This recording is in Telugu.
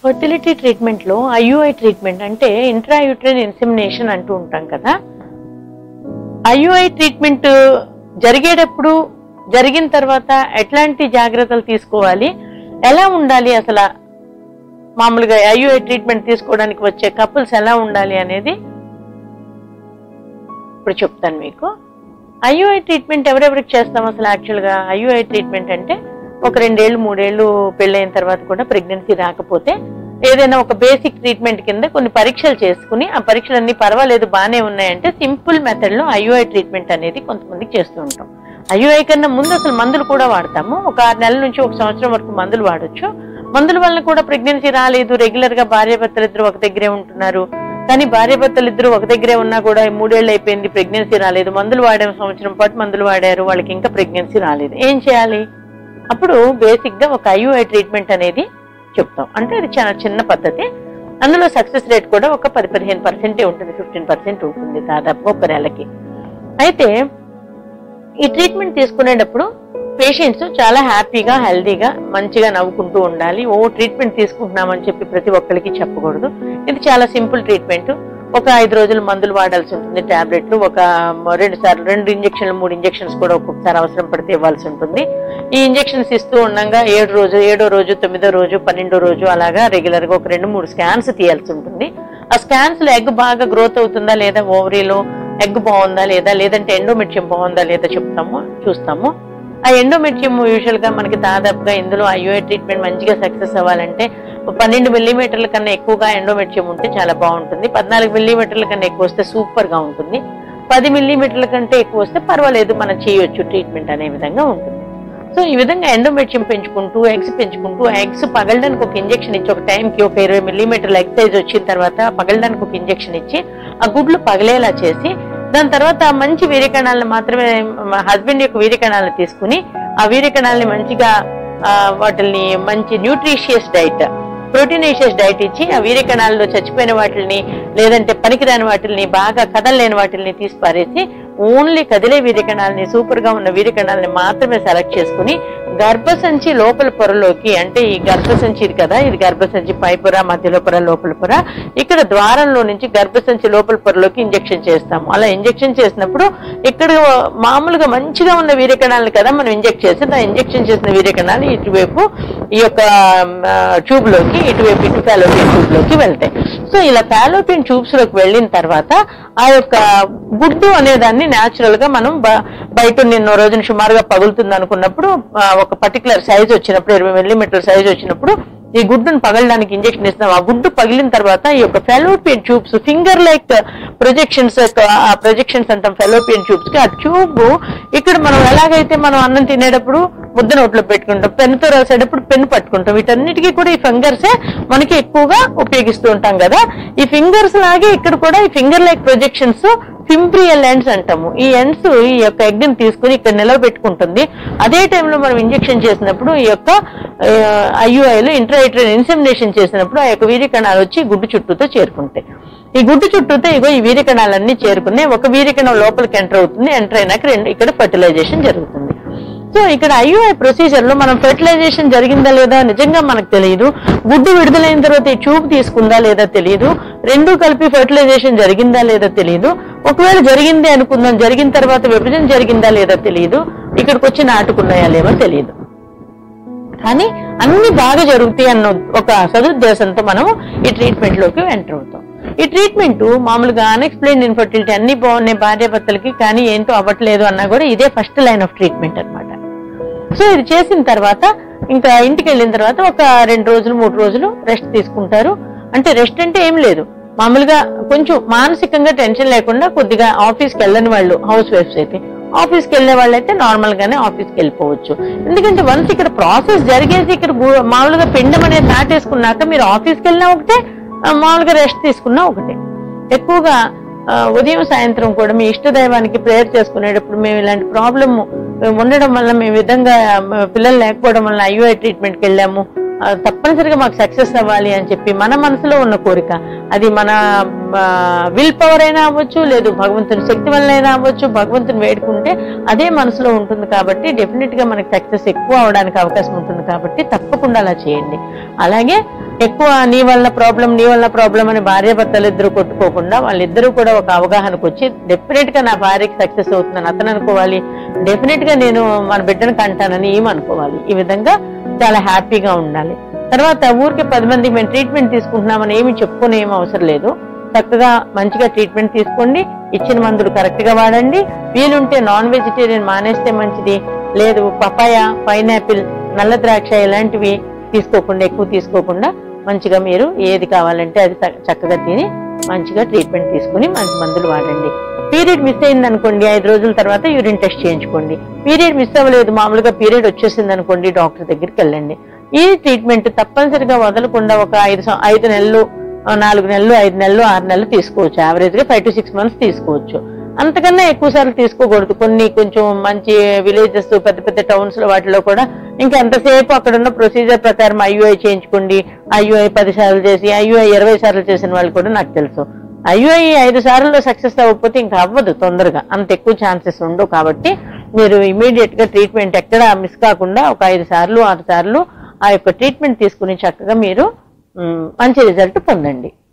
ఫర్టిలిటీ ట్రీట్మెంట్లో ఐయుఐ ట్రీట్మెంట్ అంటే ఇంట్రాయూట్రైన్ ఇన్సెమినేషన్ అంటూ ఉంటాం కదా ఐయుఐ ట్రీట్మెంట్ జరిగేటప్పుడు జరిగిన తర్వాత ఎట్లాంటి జాగ్రత్తలు తీసుకోవాలి ఎలా ఉండాలి అసలు మామూలుగా ఐయుఐ ట్రీట్మెంట్ తీసుకోవడానికి వచ్చే కపుల్స్ ఎలా ఉండాలి అనేది ఇప్పుడు చెప్తాను మీకు ఐయుఐ ట్రీట్మెంట్ ఎవరెవరికి చేస్తాం అసలు యాక్చువల్గా ఐయుఐ ట్రీట్మెంట్ అంటే ఒక రెండేళ్ళు మూడేళ్ళు పెళ్ళైన తర్వాత కూడా ప్రెగ్నెన్సీ రాకపోతే ఏదైనా ఒక బేసిక్ ట్రీట్మెంట్ కింద కొన్ని పరీక్షలు చేసుకుని ఆ పరీక్షలు అన్ని పర్వాలేదు బాగానే ఉన్నాయంటే సింపుల్ మెథడ్లో ఐయుఐ ట్రీట్మెంట్ అనేది కొంతమందికి చేస్తూ ఉంటాం ఐయుఐ కన్నా ముందు అసలు మందులు కూడా వాడతాము ఒక ఆరు నెలల నుంచి ఒక సంవత్సరం వరకు మందులు వాడొచ్చు మందుల వల్ల కూడా ప్రెగ్నెన్సీ రాలేదు రెగ్యులర్ గా భార్యాభర్తలు ఇద్దరు ఒక దగ్గరే ఉంటున్నారు కానీ భార్యాభర్తలు ఇద్దరు ఒక దగ్గరే ఉన్నా కూడా ఈ మూడేళ్ళు అయిపోయింది ప్రెగ్నెన్సీ రాలేదు మందులు వాడాము సంవత్సరం పాటు మందులు వాడారు వాళ్ళకి ఇంకా ప్రెగ్నెన్సీ రాలేదు ఏం చేయాలి అప్పుడు బేసిక్ గా ఒక ఐయుఐ ట్రీట్మెంట్ అనేది చెప్తాం అంటే అది చాలా చిన్న పద్ధతి అందులో సక్సెస్ రేట్ కూడా ఒక పది పదిహేను పర్సెంటే ఉంటుంది ఫిఫ్టీన్ పర్సెంట్ ఉంటుంది దాదాపు ఒక నెలకి అయితే ఈ ట్రీట్మెంట్ తీసుకునేటప్పుడు పేషెంట్స్ చాలా హ్యాపీగా హెల్దీగా మంచిగా నవ్వుకుంటూ ఉండాలి ఓ ట్రీట్మెంట్ తీసుకుంటున్నామని చెప్పి ప్రతి ఒక్కరికి చెప్పకూడదు ఇది చాలా సింపుల్ ట్రీట్మెంట్ ఒక ఐదు రోజులు మందులు వాడాల్సి ఉంటుంది టాబ్లెట్లు ఒక రెండు సార్లు రెండు ఇంజక్షన్లు మూడు ఇంజక్షన్స్ కూడా ఒక్కొక్కసారి అవసరం పడితే ఇవ్వాల్సి ఉంటుంది ఈ ఇంజక్షన్స్ ఇస్తూ ఉండగా ఏడు రోజు ఏడో రోజు తొమ్మిదో రోజు పన్నెండో రోజు అలాగా రెగ్యులర్ గా ఒక రెండు మూడు స్కాన్స్ తీయాల్సి ఉంటుంది ఆ స్కాన్స్ లో ఎగ్ బాగా గ్రోత్ అవుతుందా లేదా ఓవరీలో ఎగ్ బాగుందా లేదా లేదంటే ఎండోమెట్రియం బాగుందా లేదా చెప్తాము చూస్తాము ఆ ఎండోమెట్రియం యూజువల్ గా మనకి దాదాపుగా ఇందులో ఐఓఐ ట్రీట్మెంట్ మంచిగా సక్సెస్ అవ్వాలంటే పన్నెండు మిల్లీమీటర్ల కన్నా ఎక్కువగా ఎండోమెట్రియం ఉంటే చాలా బాగుంటుంది పద్నాలుగు మిల్లీమీటర్ల కన్నా ఎక్కువ వస్తే సూపర్ గా ఉంటుంది పది మిల్లీమీటర్ల కంటే ఎక్కువ వస్తే పర్వాలేదు మనం చేయొచ్చు ట్రీట్మెంట్ అనే విధంగా ఉంటుంది సో ఈ విధంగా ఎండోమెట్రియం పెంచుకుంటూ ఎగ్స్ పెంచుకుంటూ ఎగ్స్ పగలడానికి ఒక ఇంజెక్షన్ ఇచ్చి ఒక టైంకి ఒక ఇరవై మిల్లీమీటర్ల ఎగ్ సైజ్ వచ్చిన తర్వాత పగలడానికి ఒక ఇంజెక్షన్ ఇచ్చి ఆ గుడ్లు పగలేలా చేసి దాని తర్వాత మంచి వీర్యకణాలను మాత్రమే హస్బెండ్ యొక్క వీర్యకణాలను తీసుకుని ఆ వీర్యకణాలని మంచిగా ఆ, వాటిని మంచి న్యూట్రిషియస్ డైట్ ప్రోటీనేషియస్ డైట్ ఇచ్చి ఆ వీర్యకణాల్లో చచ్చిపోయిన వాటిని లేదంటే పనికిరాని వాటిని బాగా కదలలేని వాటిని తీసి పారేసి ఓన్లీ కదిలే వీర్యకణాలని సూపర్ గా ఉన్న వీర్యకణాలని మాత్రమే సెలెక్ట్ చేసుకుని గర్భసంచి లోపల పొరలోకి అంటే ఈ గర్భసంచి ఇది కదా ఇది గర్భసంచి పై పొర మధ్యలో పొర లోపల పొర ఇక్కడ ద్వారంలో నుంచి గర్భసంచి లోపల పొరలోకి ఇంజెక్షన్ చేస్తాము అలా ఇంజెక్షన్ చేసినప్పుడు ఇక్కడ మామూలుగా మంచిగా ఉన్న వీర్యకణాలను కదా మనం ఇంజెక్ట్ చేసి ఆ ఇంజెక్షన్ చేసిన వీర్యకణాలు ఇటువైపు ఈ యొక్క ట్యూబ్ లోకి ఇటువైపు ఇటు ఫాలోపియన్ ట్యూబ్ లోకి వెళ్తాయి సో ఇలా ఫాలోపియన్ ట్యూబ్స్ లోకి వెళ్ళిన తర్వాత ఆ యొక్క గుడ్డు అనే దాన్ని న్యాచురల్ గా మనం బ- బయట నిన్న రోజున సుమారుగా పగులుతుంది అనుకున్నప్పుడు ఆ, ఒక పర్టికులర్ సైజ్ వచ్చినప్పుడు ఇరవై మిల్లీమీటర్ సైజ్ వచ్చినప్పుడు ఈ గుడ్డును పగలడానికి ఇంజెక్షన్ ఇస్తాం ఆ గుడ్డు పగిలిన తర్వాత ఈ యొక్క fallopian tubes finger like projections ఆ ప్రొజెక్షన్స్ అంటాం ఫెలోపియన్ ట్యూబ్స్ కి ఆ ట్యూబ్ ఇక్కడ మనం ఎలాగైతే మనం అన్నం తినేటప్పుడు ముద్ద నోట్లో పెట్టుకుంటాం పెన్నుతో రాసేటప్పుడు పెన్ను పట్టుకుంటాం వీటన్నిటికీ కూడా ఈ ఫింగర్సే మనకి ఎక్కువగా ఉపయోగిస్తూ ఉంటాం కదా ఈ ఫింగర్స్ లాగే ఇక్కడ కూడా ఈ finger like projections fimbrial ends అంటాము ఈ ఎండ్స్ ఈ యొక్క ఎగ్ ని తీసుకుని ఇక్కడ నిలబెట్టుకుంటుంది అదే టైంలో మనం ఇంజెక్షన్ చేసినప్పుడు ఈ యొక్క ఐయుఐలు ఇంట్రాయిట్రైన్ ఇన్సెమినేషన్ చేసినప్పుడు ఆ యొక్క వీర్యకణాలు వచ్చి గుడ్డు చుట్టూతో చేరుకుంటాయి ఈ గుడ్డు చుట్టూతో ఇగో ఈ వీర్యకణాలన్నీ చేరుకుని ఒక వీర్యకణం లోపలికి ఎంటర్ అవుతుంది ఎంటర్ అయినాక రెండు ఇక్కడ ఫర్టిలైజేషన్ జరుగుతుంది సో ఇక్కడ ఐయుఐ ప్రొసీజర్ లో మనం ఫెర్టిలైజేషన్ జరిగిందా లేదా నిజంగా మనకు తెలియదు గుడ్డు విడుదలైన తర్వాత ఈ ట్యూబ్ తీసుకుందా లేదా తెలియదు రెండు కలిపి ఫెర్టిలైజేషన్ జరిగిందా లేదా తెలియదు ఒకవేళ జరిగింది అనుకుందాం జరిగిన తర్వాత విభజన జరిగిందా లేదా తెలియదు ఇక్కడికి వచ్చి నాటుకున్నాయా లేవో తెలియదు కానీ అన్ని బాగా జరుగుతాయి అన్న ఒక సదుద్దేశంతో మనం ఈ ట్రీట్మెంట్ లోకి ఎంటర్ అవుతాం ఈ ట్రీట్మెంట్ మామూలుగా అన్ఎక్స్ప్లెయిన్ ఇన్ఫర్టిలిటీ అన్ని బాగున్నాయి భార్యాభర్తలకి కానీ ఏంటో అవ్వట్లేదు అన్నా కూడా ఇదే ఫస్ట్ లైన్ ఆఫ్ ట్రీట్మెంట్ అన్నమాట సో ఇది చేసిన తర్వాత ఇంకా ఇంటికి వెళ్ళిన తర్వాత ఒక రెండు రోజులు మూడు రోజులు రెస్ట్ తీసుకుంటారు అంటే రెస్ట్ అంటే ఏం లేదు మామూలుగా కొంచెం మానసికంగా టెన్షన్ లేకుండా కొద్దిగా ఆఫీస్కి వెళ్ళని వాళ్ళు హౌస్ వైఫ్స్ అయితే ఆఫీస్కి వెళ్ళే వాళ్ళైతే నార్మల్ గానే ఆఫీస్కి వెళ్ళిపోవచ్చు ఎందుకంటే వన్స్ ఇక్కడ ప్రాసెస్ జరిగేసి ఇక్కడ గు- మామూలుగా పిండం అనేది నాటేసుకున్నాక మీరు ఆఫీస్కి వెళ్ళినా ఒకటే ఆ, మామూలుగా రెస్ట్ తీసుకున్నా ఒకటే ఎక్కువగా ఆ, ఉదయం సాయంత్రం కూడా మీ ఇష్ట దైవానికి ప్రేయర్ చేసుకునేటప్పుడు మేము ఇలాంటి ప్రాబ్లమ్ ఉండడం వల్ల మేము ఈ విధంగా ఆ, పిల్లలు లేకపోవడం వల్ల ఐఓఐ ట్రీట్మెంట్కి వెళ్ళాము ఆ, తప్పనిసరిగా మాకు సక్సెస్ అవ్వాలి అని చెప్పి మన మనసులో ఉన్న కోరిక అది మన విల్ పవర్ అయినా అవ్వచ్చు లేదు భగవంతుని శక్తి వల్ల అయినా అవ్వచ్చు భగవంతుని వేడుకుంటే అదే మనసులో ఉంటుంది కాబట్టి డెఫినెట్ గా మనకి సక్సెస్ ఎక్కువ అవడానికి అవకాశం ఉంటుంది కాబట్టి తప్పకుండా అలా చేయండి అలాగే ఎక్కువ నీ వల్ల ప్రాబ్లం నీ వల్ల ప్రాబ్లం అని భార్య భర్తలు ఇద్దరు కొట్టుకోకుండా వాళ్ళిద్దరూ కూడా ఒక అవగాహనకు వచ్చి డెఫినెట్ గా నా భార్యకి సక్సెస్ అవుతుందని అతను అనుకోవాలి డెఫినెట్ గా నేను మన బిడ్డను కంటానని ఏం అనుకోవాలి ఈ విధంగా చాలా హ్యాపీగా ఉండాలి తర్వాత ఊరికే పది మందికి మేము ట్రీట్మెంట్ తీసుకుంటున్నామని ఏమి చెప్పుకునే ఏం అవసరం లేదు చక్కగా మంచిగా ట్రీట్మెంట్ తీసుకోండి ఇచ్చిన మందులు కరెక్ట్ గా వాడండి వీలుంటే నాన్ వెజిటేరియన్ మానేస్తే మంచిది లేదు పపాయ పైనాపిల్ నల్ల ద్రాక్ష ఇలాంటివి తీసుకోకుండా ఎక్కువ తీసుకోకుండా మంచిగా మీరు ఏది కావాలంటే అది చ- చక్కగా తిని మంచిగా ట్రీట్మెంట్ తీసుకుని మంచి మందులు వాడండి పీరియడ్ మిస్ అయింది అనుకోండి ఐదు రోజుల తర్వాత యూరిన్ టెస్ట్ చేయించుకోండి పీరియడ్ మిస్ అవ్వలేదు మామూలుగా పీరియడ్ వచ్చేసింది అనుకోండి డాక్టర్ దగ్గరికి వెళ్ళండి ఈ ట్రీట్మెంట్ తప్పనిసరిగా వదలకుండా ఒక ఐదు సం- ఐదు నెలలు ఆ, నాలుగు నెలలు ఐదు నెలలు ఆరు నెలలు తీసుకోవచ్చు యావరేజ్ గా ఫైవ్ టు సిక్స్ మంత్స్ తీసుకోవచ్చు అంతకన్నా ఎక్కువ సార్లు తీసుకోకూడదు కొన్ని కొంచెం మంచి విలేజెస్ పెద్ద పెద్ద టౌన్స్ లో వాటిలో కూడా ఇంకా ఎంతసేపు అక్కడ ఉన్న ప్రొసీజర్ ప్రకారం ఐయుఐ చేయించుకోండి ఐయుఐ పది సార్లు చేసి ఐయుఐ ఇరవై సార్లు చేసిన వాళ్ళు కూడా నాకు తెలుసు ఐయుఐ ఐదు సార్లు సక్సెస్ అవ్వకపోతే ఇంకా అవ్వదు తొందరగా అంత ఎక్కువ ఛాన్సెస్ ఉండవు కాబట్టి మీరు ఇమీడియట్ గా ట్రీట్మెంట్ ఎక్కడ మిస్ కాకుండా ఒక ఐదు సార్లు ఆరు సార్లు ఆ యొక్క ట్రీట్మెంట్ తీసుకుని చక్కగా మీరు మ్, మంచి రిజల్ట్ పొందండి